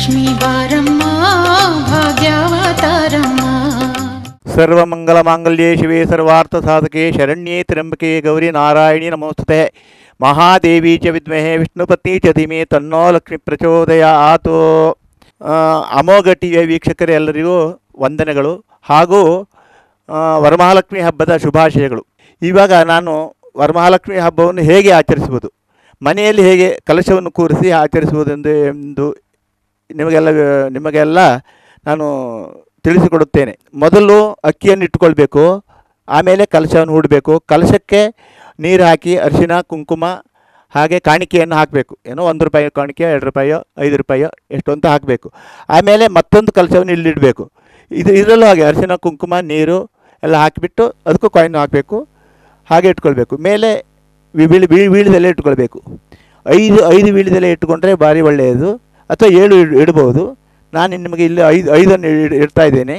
ಲಕ್ಷ್ಮೀ ಬಾರಮ್ಮ ಭಾಗ್ಯಾವತಾರಮ್ಮ ಸರ್ವಮಂಗಲ ಮಾಂಗಲ್ಯೇ ಶಿವೆ ಸರ್ವಾರ್ಥ ಸಾಧಕೆ ಶರಣ್ಯೇ ತ್ರ್ಯಂಬಕೆ ಗೌರಿ ನಾರಾಯಣಿ ನಮೋಸ್ತುತೆ ಮಹಾದೇವಿ ಚ ವಿದ್ಮಹೆ ವಿಷ್ಣುಪತ್ನಿ ಚ ಧೀಮೆ ತನ್ನೋ ಲಕ್ಷ್ಮಿ ಪ್ರಚೋದಯ ಆತು ಆ, ಅಮೋಘ ಟಿವಿಯ ವೀಕ್ಷಕರೇ ಎಲ್ಲರಿಗೂ ವಂದನೆಗಳು ಹಾಗೂ ಆ, ವರಮಹಾಲಕ್ಷ್ಮಿ ಹಬ್ಬದ ಶುಭಾಶಯಗಳು ಇವಾಗ ನಾನು ವರಮಹಾಲಕ್ಷ್ಮಿ ಹಬ್ಬವನ್ನು ಹೇಗೆ ಆಚರಿಸುವುದು ಮನೆಯಲ್ಲಿ ಹೇಗೆ ಕಲಶವನ್ನು ಕೂರಿಸಿ ಆಚರಿಸುವುದೆಂದು ಎಂದು ನಿಮಗೆಲ್ಲ ನಿಮಗೆಲ್ಲ ನಾನು ತಿಳಿಸಿಕೊಡುತ್ತೇನೆ ಮೊದಲು ಅಕ್ಕಿಯನ್ನು ಇಟ್ಟುಕೊಳ್ಬೇಕು ಆಮೇಲೆ ಕಲಶವನ್ನು ಹೂಡಬೇಕು ಕಲಶಕ್ಕೆ ನೀರು ಹಾಕಿ ಅರಿಶಿನ ಕುಂಕುಮ ಹಾಗೆ ಕಾಣಿಕೆಯನ್ನು ಹಾಕಬೇಕು ಏನೋ ಒಂದು ರೂಪಾಯಿ ಕಾಣಿಕೆ ಎರಡು ರೂಪಾಯೋ ಐದು ರೂಪಾಯೋ ಎಷ್ಟು ಅಂತ ಹಾಕಬೇಕು ಆಮೇಲೆ ಮತ್ತೊಂದು ಕಲಶವನ್ನು ಇಲ್ಲಿಡಬೇಕು ಇದು ಇದರಲ್ಲೂ ಹಾಗೆ ಅರಿಶಿನ ಕುಂಕುಮ ನೀರು ಎಲ್ಲ ಹಾಕಿಬಿಟ್ಟು ಅದಕ್ಕೂ ಕಾಯಿನ್ ಹಾಕಬೇಕು ಹಾಗೆ ಇಟ್ಕೊಳ್ಬೇಕು ಮೇಲೆ ವಿ- ಬೀಳಿ ಬೀಳಿ ಬೀಳದಲ್ಲೇ ಇಟ್ಕೊಳ್ಬೇಕು ಐದು ಐದು ಬೀಳದಲ್ಲೇ ಇಟ್ಕೊಂಡ್ರೆ ಭಾರಿ ಒಳ್ಳೆಯದು ಅಥವಾ ಏಳು ಇಡ್- ಇಡ್ಬೋದು ನಾನು ನಿಮಗೆ ಇಲ್ಲಿ ಐದು ಐದನ್ನು ಇಡ್- ಇಡ್ತಾ ಇದ್ದೇನೆ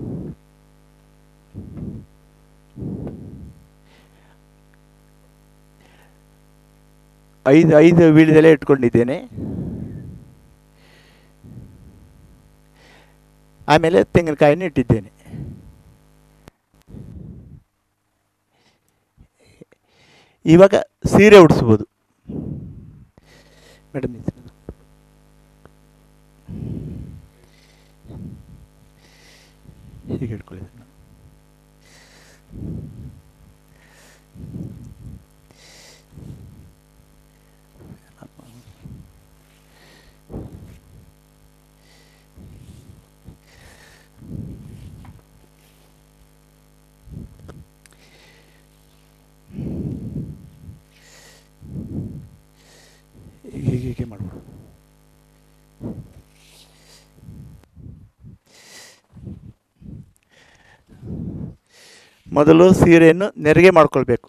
ಐದು ಐದು ಬೀಳದಲ್ಲೇ ಇಟ್ಕೊಂಡಿದ್ದೇನೆ ಆಮೇಲೆ ತೆಂಗಿನಕಾಯಿನ ಇಟ್ಟಿದ್ದೇನೆ ಇವಾಗ ಸೀರೆ ಉಡಿಸ್ಬೋದು ಮೇಡಮ್ ಹೀಗೆ ಇಟ್ಕೊಳ್ಳಿ ಇದನ್ನ. ಹೀಗೆ ಹೀಗೆ ಮಾಡ್ಬೋದು ಮೊದಲು ಸೀರೆಯನ್ನು ನೆರಿಗೆ ಮಾಡ್ಕೊಳ್ಬೇಕು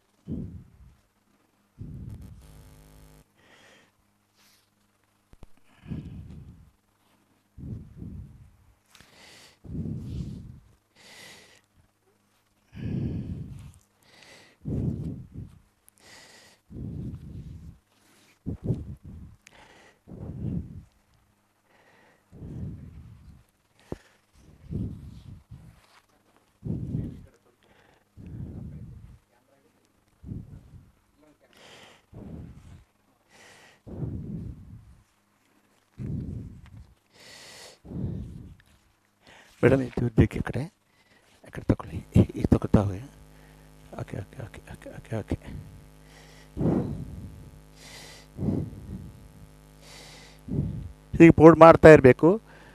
ಮೇಡಮ್ ಇದು ಬೇಕು ಈ ಕಡೆ ಆ ಕಡೆ ತಗೊಳ್ಳಿ ಈಗ ತಗೋತಾ ಹೋಗಿ okay okay okay okay okay okay ಹೀಗೆ ಪೋಡ್ ಮಾಡ್ತಾ ಇರಬೇಕು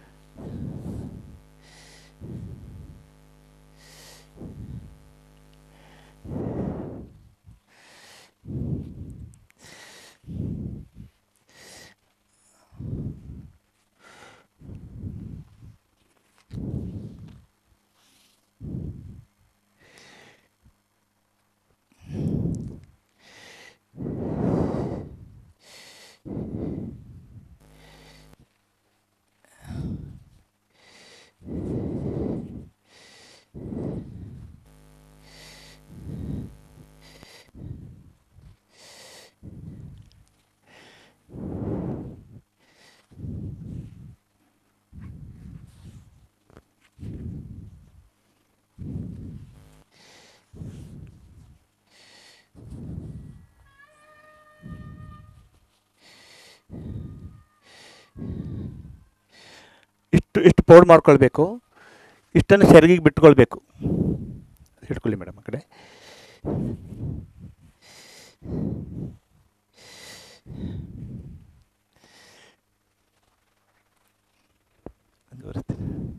ಇಷ್ಟು ಇಷ್ಟು ಪೌಡ್ ಮಾಡ್ಕೊಳ್ಬೇಕು ಇಷ್ಟನ್ನು ಸೆರಗಿಗೆ ಬಿಟ್ಕೊಳ್ಬೇಕು ಇಟ್ಕೊಳ್ಳಿ ಮೇಡಮ್ ಆ ಕಡೆ ಅದು ಬರುತ್ತೆ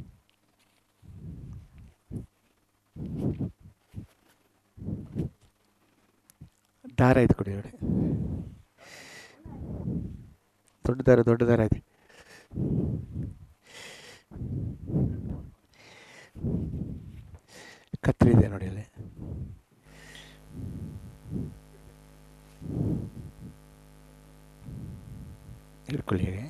ದಾರ ಇದು ಕೊಡಿ ನೋಡಿ ದೊಡ್ಡ ದಾರ ದೊಡ್ಡ ದಾರ ಇದೆ ಕತ್ರಿ ಇದೆ ನೋಡಿ ಅಲ್ಲಿ ಹಿಡ್ಕೊಳ್ಳಿ ಹೇಗೆ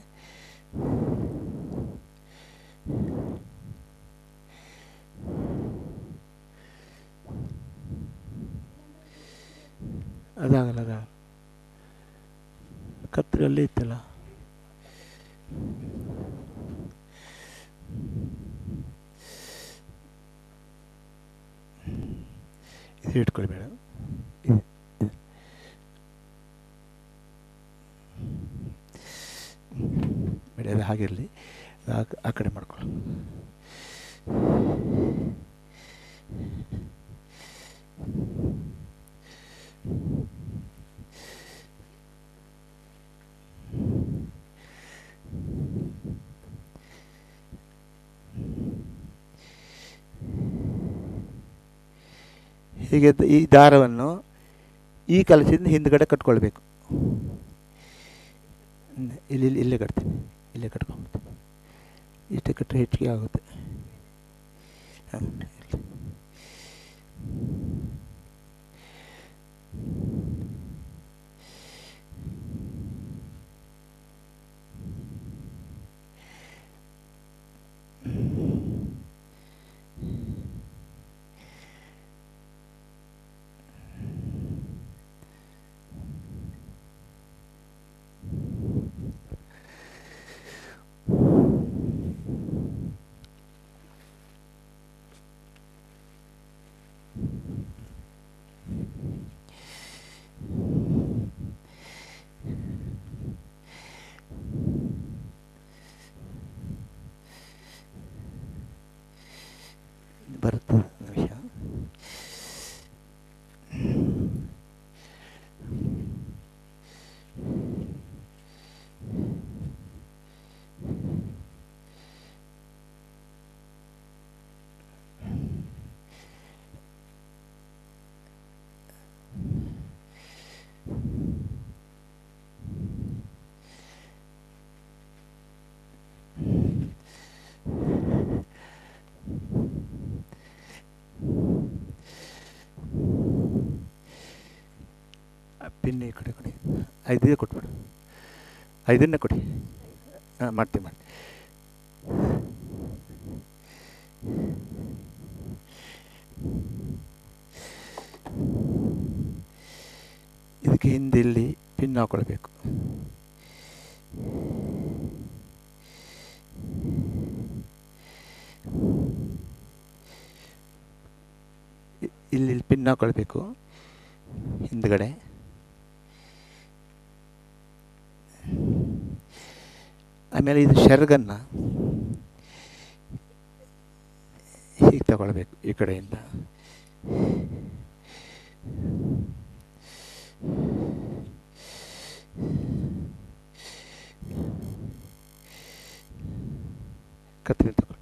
ಅದಾಗಲ್ಲ ಅದಾಗ ಕತ್ರಿ ಅಲ್ಲೇ ಇತ್ತಲ್ಲ ಇಟ್ಕೊಳ್ಳಿ ಬೇಡ ಇದು- ಇದು. ಬೇಡ ಅದು ಹಾಗಿರಲಿ ಆ ಕಡೆ ಮಾಡ್ಕೊಳ್ಳಿ ಹೀಗೆ ದ- ಈ ದಾರವನ್ನು ಈ ಕಲಸಿಂದ ಹಿಂದ್ಗಡೆ ಕಟ್ಕೊಳ್ಬೇಕು ಹ್ಮ್, ಇಲ್ಲಿ ಇಲ್ಲಿ- ಇಲ್ಲೇ ಕಟ್ತೀನಿ ಇಲ್ಲೇ ಕಟ್ಕೊಂಬಿಡ್ತೀನಿ ಇಷ್ಟೇ ಕಟ್ಟರೆ ಹೆಚ್ಚಿಗೆ ಆಗುತ್ತೆ ಹಾಂ ಇರ್ಲಿ. ಬರ್ತದೆ ನಿಮಿಷ ಪಿನ್ ಈ ಕಡೆ ಕೊಡಿ ಐದೇ ಕೊಟ್ಬಿಡು ಐದನ್ನೇ ಕೊಡಿ ಹಾಂ ಮಾಡ್ತೀನಿ ಮಾಡಿ ಇದಕ್ಕೆ ಹಿಂದೆ ಇಲ್ಲಿ ಪಿನ್ ಹಾಕೊಳ್ಬೇಕು ಇ- ಇಲ್ಲಿ ಇಲ್ಲಿ ಪಿನ್ ಹಾಕೊಳ್ಬೇಕು ಹಿಂದ್ಗಡೆ ಆಮೇಲೆ ಇದು ಶರ್ಗನ್ನು ಹೀಗೆ ತಗೊಳ್ಬೇಕು ಈ ಕಡೆಯಿಂದ ಕತ್ರಿ ತಗೊಳ್ಳಿ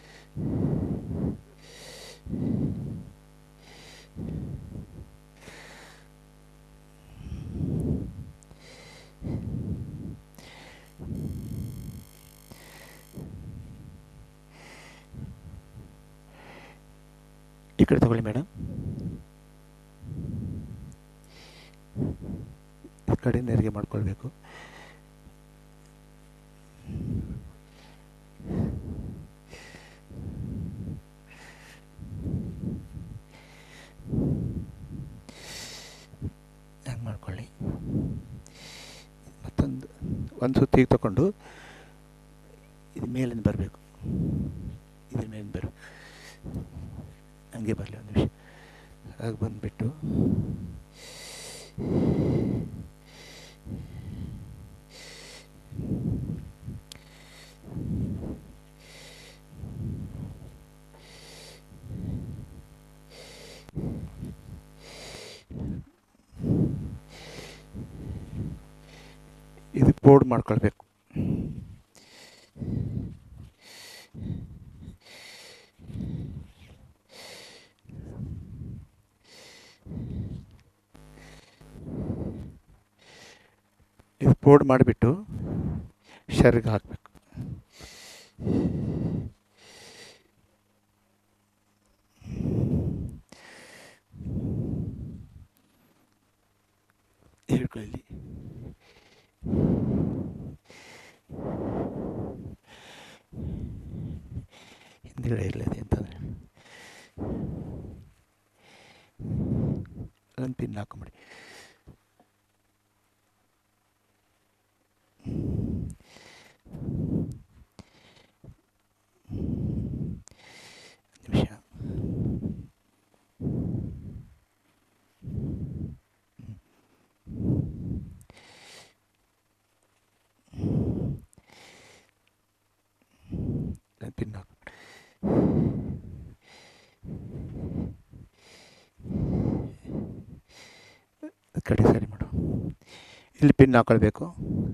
ಈ ಕಡೆ ತಗೊಳ್ಳಿ ಮೇಡಮ್ ಈ ಕಡೆ ನೆರಿಗೆ ಮಾಡ್ಕೊಳ್ಬೇಕು ಹಂಗೆ ಮಾಡ್ಕೊಳ್ಳಿ ಮತ್ತೊಂದು ಒಂದು ಸುತ್ತಿಗೆ ತಗೊಂಡು ಇದು ಮೇಲಿಂದ ಬರಬೇಕು ಇದ್ರ ಮೇಲಿಂದ ಬರಬೇಕು ಹಂಗೆ ಬರಲಿ ಒಂದು ನಿಮಿಷ ಹಾಗೆ ಬಂದುಬಿಟ್ಟು ಇದು ಬೋರ್ಡ್ ಮಾಡ್ಕೊಳ್ಬೇಕು ಇದು ಬೋರ್ಡ್ ಮಾಡಿಬಿಟ್ಟು ಶರ್ಗೆ ಹಾಕಬೇಕು ಹಿಡ್ಕೊಳ್ಳಿ ಹಿಂದ್ಗಡೆ ಇರಲಿದೆ ಅಂತಂದರೆ ಅದನ್ನು ಪಿನ್ ಹಾಕೊಂಬಿಡಿ ನಿಮಿಷ ಪಿನ್ ಹಾಕು ಕಡೆ ಸರಿ ಮಾಡು ಇಲ್ಲಿ ಪಿನ್ ಹಾಕೊಳ್ಬೇಕು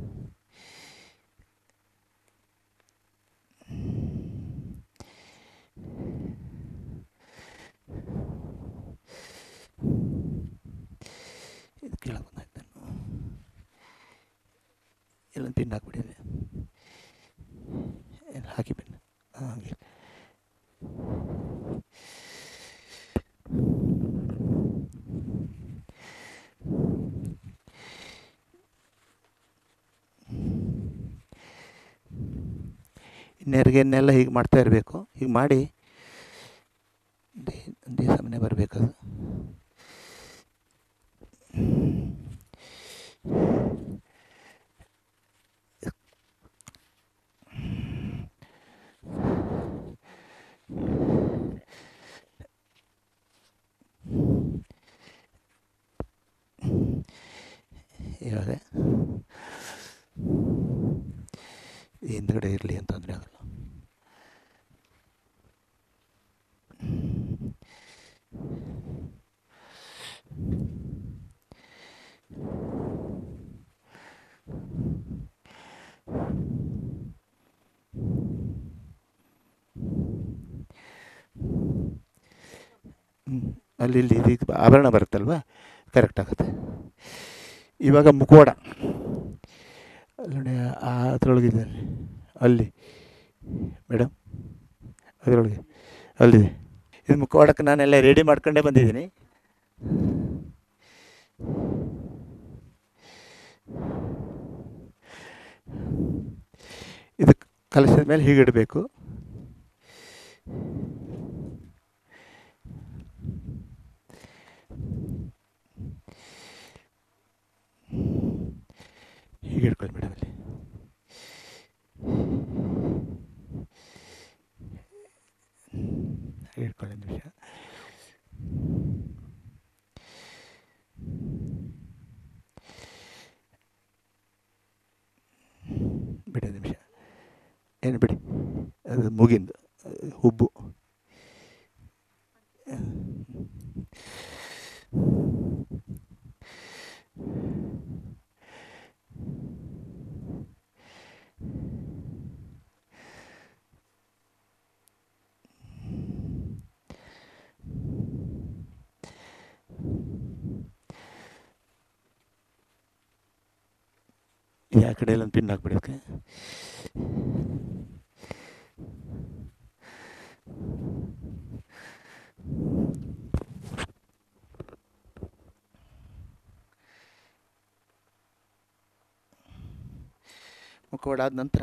ಇದು ಕೆಳಗೆ ಬಂದಾಯ್ತು ಇಲ್ಲೊಂದು ಪಿನ್ ಹಾಕ್ಬಿಡಿ ಅಲ್ಲಿ ಇಲ್ಲಿ ಹಾಕಿ ಪಿನ್ ಹಾಂ ಹಾಗೆ ನೆರಿಗೆನ್ನೆಲ್ಲ ಹೀಗೆ ಮಾಡ್ತಾ ಇರಬೇಕು ಹೀಗೆ ಮಾಡಿ ಒಂದೇ ಒಂದೇ ಸಮನೆ ಬರಬೇಕದು ಇವಾಗ ಹಿಂದ್ಗಡೆ ಇರಲಿ ಅಂತಂದರೆ ಆಗಲ್ಲ ಹ್ಮ್. ಅಲ್ಲಿ ಇಲ್ಲಿ ಇದು ಆಭರಣ ಬರುತ್ತಲ್ವಾ ಕರೆಕ್ಟ್ ಆಗುತ್ತೆ ಇವಾಗ ಮುಖವಾಡ ಅಲ್ಲಿ ನೋಡಿ ಆ ಅದರೊಳಗಿದೆ ಅಲ್ಲಿ ಅಲ್ಲಿ ಮೇಡಮ್ ಅದರೊಳಗೆ ಅಲ್ಲಿದೆ ಇದು ಮುಖವಾಡಕ್ಕೆ ನಾನೆಲ್ಲ ರೆಡಿ ಮಾಡ್ಕೊಂಡೇ ಬಂದಿದ್ದೀನಿ ಇದು ಕಲಸಿದ ಮೇಲೆ ಹೀಗೆ ಇಡಬೇಕು ಹೀಗೆ ಇಟ್ಕೊಳ್ಳಿ ಮೇಡಮ್ ಅಲ್ಲಿ ಹಾಗೆ ಇಟ್ಕೊಳ್ಳಿ ಒಂದು ನಿಮಿಷ ಬಿಡಿ ಒಂದು ನಿಮಿಷ ಏನು ಬಿಡಿ ಅದು ಮುಗಿಂದು ಅದು ಹುಬ್ಬು ಈ ಆ ಕಡೆ ಎಲ್ಲ ಒಂದು ಪಿನ್ ಹಾಕ್ಬಿಡಿ ಅದಕ್ಕೆ ಮುಖವಾಡ ಆದ ನಂತರ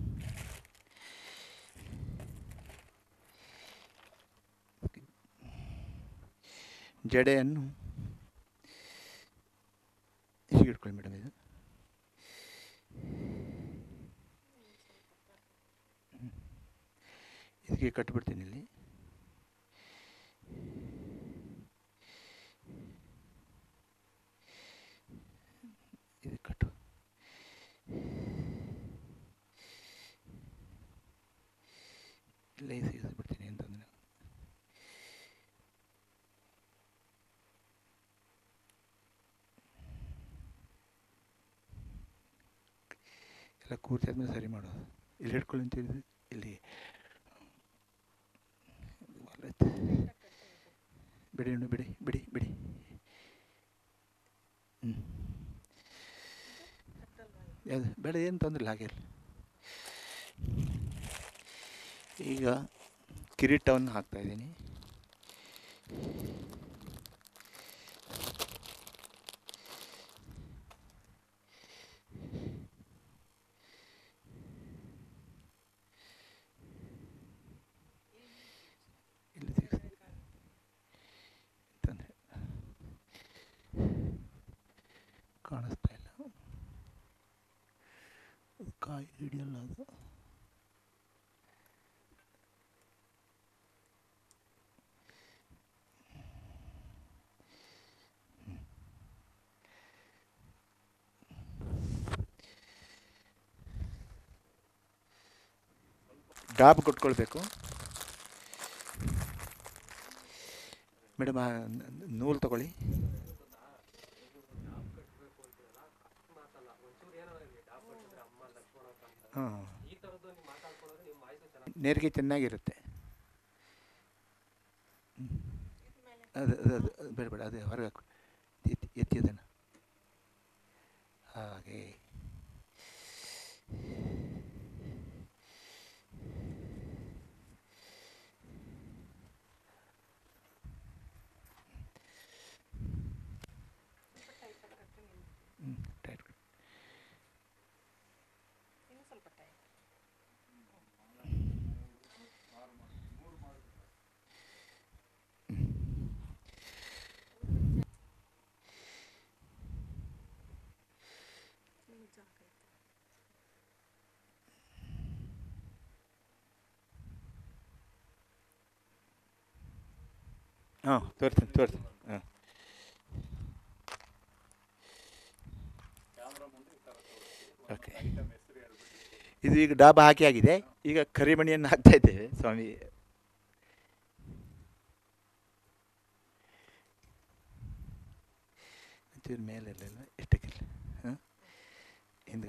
ಜಡೆಯನ್ನು ಹೀಗೆ ಇಟ್ಕೊಳ್ಳಿ ಮೇಡಮ್ ಇದು ಇದಕ್ಕೆ ಕಟ್ಬಿಡ್ತೀನಿ ಇಲ್ಲಿ ಇದು ಕಟ್ಟು ಇಲ್ಲೇ ಬಿಡ್ತೀನಿ ಅಂತಂದ್ರೆ ಎಲ್ಲ ಕೂರ್ಸಿ ಆದ್ಮೇಲೆ ಸರಿ ಮಾಡೋದು ಇಲ್ಲಿ ಹಿಡ್ಕೊಳ್ಳಿ ಅಂತ ಹೇಳಿದ್ರೆ ಇಲ್ಲಿ ಬಿಡಿ ಅಣ್ಣ ಬಿಡಿ ಬಿಡಿ ಬಿಡಿ ಹ್ಞೂ ಯಾವುದು ಬೇಡ ಏನು ತೊಂದರೆ ಇಲ್ಲ ಹಾಗೆ ಇರಲಿ ಈಗ ಕಿರೀಟವನ್ನು ಹಾಕ್ತಾ ಇದ್ದೀನಿ ಇಲ್ಲಿ ತೆಗ್ಸಿ. ತೊಂದ್ರೆ ಕಾಣಿಸ್ತಾ ಇಲ್ಲ ಅದು ಕಾಯಿ ಹಿಡಿಯಲ್ಲ ಅದು ಡಾಬ್ ಕೊಟ್ಕೊಳ್ಬೇಕು ಮೇಡಮ್ ಆ ನ- ನೂಲು ತಗೊಳ್ಳಿ ಹಾಂ ನೇರಿಗೆ ಚೆನ್ನಾಗಿರುತ್ತೆ ಹ್ಮ್. ಅದು ಅದು ಅದು ಅದು ಬೇಡ ಬೇಡ ಅದು ಹೊರಗೆ ಹಾಕು ಎತ್ತಿ ಎತ್ತಿ ಅದನ್ನು ಹಾಗೆ ಹ್ಞೂ ಟೈಟ್ ಕೊಡಿ. ಹಾಂ ತೋರಿಸ್ತೀನಿ ತೋರಿಸ್ತೀನಿ ಹಾಂ ಓಕೆ ಇದು ಈಗ ಡಾಬಾ ಹಾಕಿ ಆಗಿದೆ ಈಗ ಕರಿಮಣಿಯನ್ನು ಹಾಕ್ತಾ ಇದ್ದೇವೆ ಸ್ವಾಮಿ ಒಂಚೂರು ಮೇಲೆ ಇರಲಿಲ್ಲ ಎಷ್ಟಕ್ಕಿಲ್ಲ ಹಾಂ ಹಿಂದೆ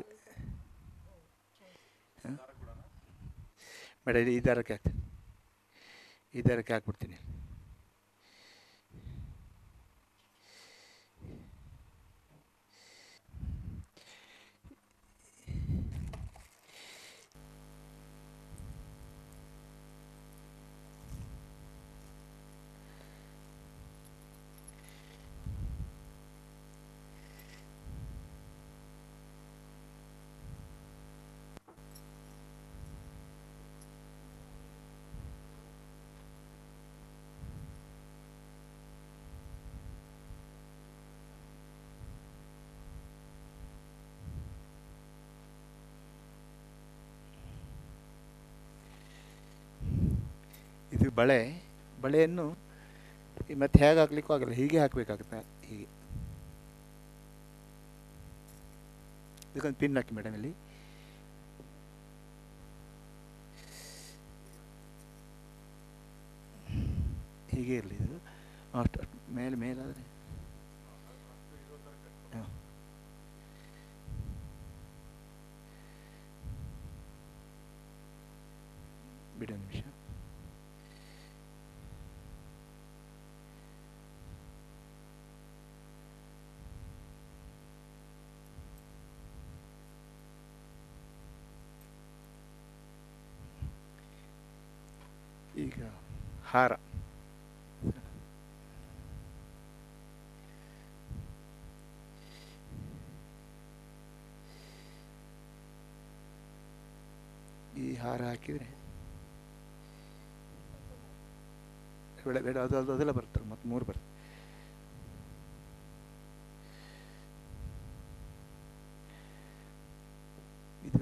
ಹಾಂ ಬೇಡ ಇದು ಈ ದಾರಕ್ಕೆ ಹಾಕ್ತೀನಿ ಈ ದಾರಕ್ಕೆ ಹಾಕ್ಬಿಡ್ತೀನಿ ಇದು ಬಳೆ ಬಳೆಯನ್ನು ಈ ಮತ್ತೆ ಹೇಗೆ ಹಾಕ್ಲಿಕ್ಕೂ ಆಗಲ್ಲ ಹೀಗೆ ಹಾಕಬೇಕಾಗುತ್ತೆ ಹೀಗೆ ಇದಕ್ಕೊಂದು ಪಿನ್ ಹಾಕಿ ಮೇಡಮ್ ಇಲ್ಲಿ ಹೀಗೆ ಇರಲಿ ಇದು ಅಷ್ಟು ಅಷ್ಟು ಮೇಲೆ ಮೇಲಾದರೆ ಹಾಂ ಬಿಡಿ ಒಂದು ನಿಮಿಷ ಈಗ ಹಾರ ಈ ಹಾರ ಹಾಕಿದರೆ ಬೇಡ ಬೇಡ ಅದು ಅದು ಅದೆಲ್ಲ ಬರ್ತದೆ ಮತ್ತು ಮೂರು ಬರ್ತದೆ ಇದು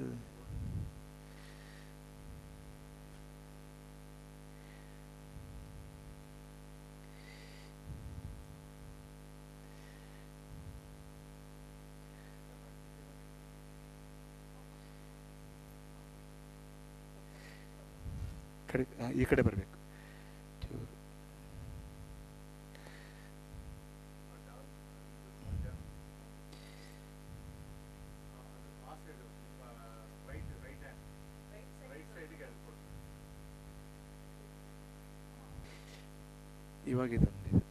ಕಡೆ ಆ, ಈ ಕಡೆ ಬರಬೇಕು ಇವಾಗ ಇದೊಂದು ಇದು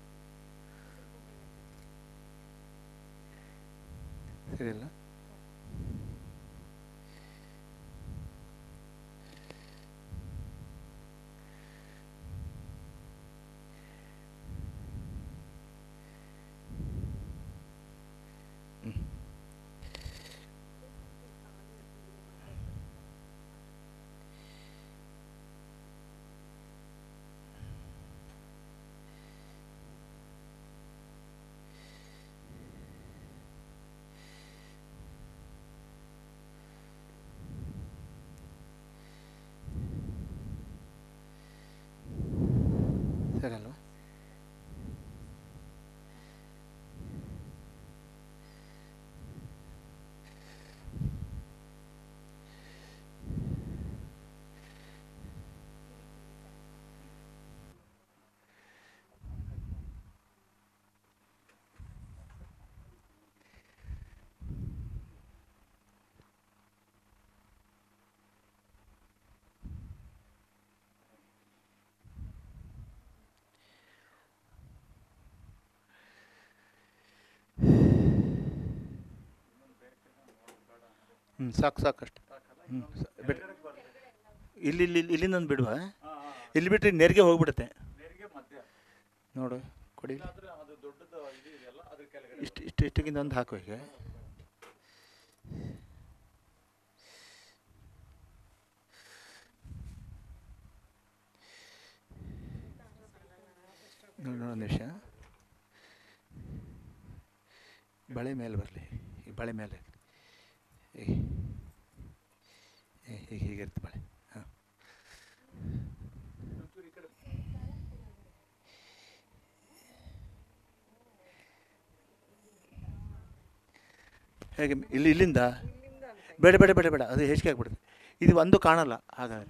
ಸರಿ ಅಲ್ಲ ಹ್ಮ್. ಹ್ಞೂ ಸಾಕು ಸಾಕು ಅಷ್ಟೆ ಹ್ಞೂ ಬಿಟ್ಟು ಇಲ್ಲಿ ಇಲ್ಲಿ ಇಲ್ಲಿ- ಇಲ್ಲಿಂದ ಒಂದು ಬಿಡುವ ಇಲ್ಲಿ ಬಿಟ್ಟರೆ ನೆರಿಗೆ ಹೋಗ್ಬಿಡುತ್ತೆ ನೋಡು ಕೊಡಿ ಇಷ್ಟು ಇಷ್ಟು ಇಷ್ಟಕ್ಕಿಂತ ಒಂದು ಹಾಕು ಈಗ ನೋಡಿ ನೋಡಿ ಒಂದು ನಿಮಿಷ ಬಳೆ ಮೇಲೆ ಬರಲಿ ಈ ಬಳೆ ಮೇಲೆ ಹೀಗೆ ಹೀಗೆ ಹೀಗಿರುತ್ತೆ ಬಳೆ ಹಾಂ ಹೇಗೆ ಇಲ್ಲಿ ಇಲ್ಲಿಂದ ಬೇಡ ಬೇಡ ಬೇಡ ಬೇಡ ಅದು ಹೆಚ್ಚಿಗೆ ಆಗ್ಬಿಡುತ್ತೆ ಇದು ಒಂದು ಕಾಣಲ್ಲ ಹಾಗಾದ್ರೆ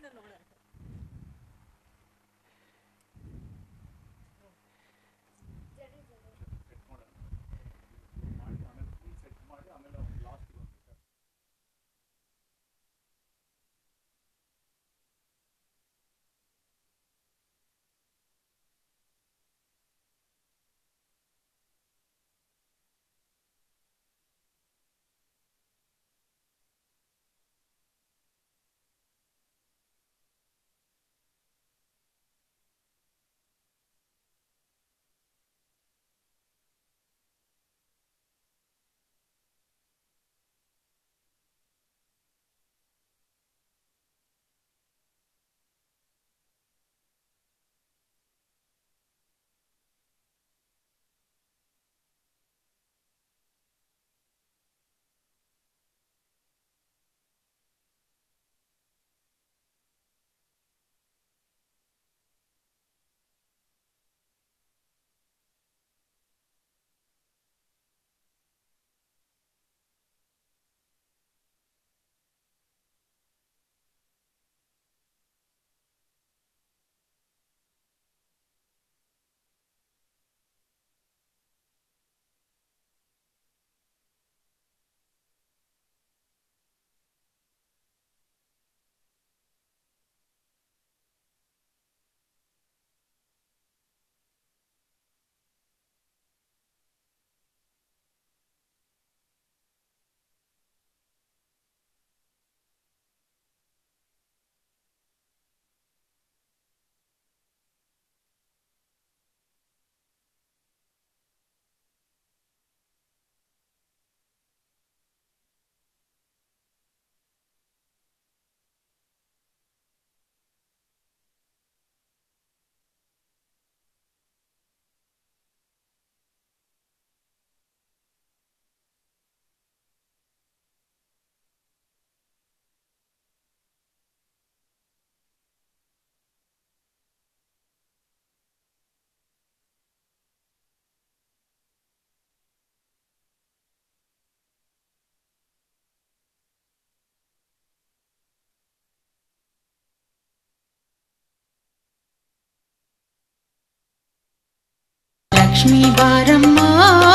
ಲಕ್ಷ್ಮೀ ಬಾರಮ್ಮ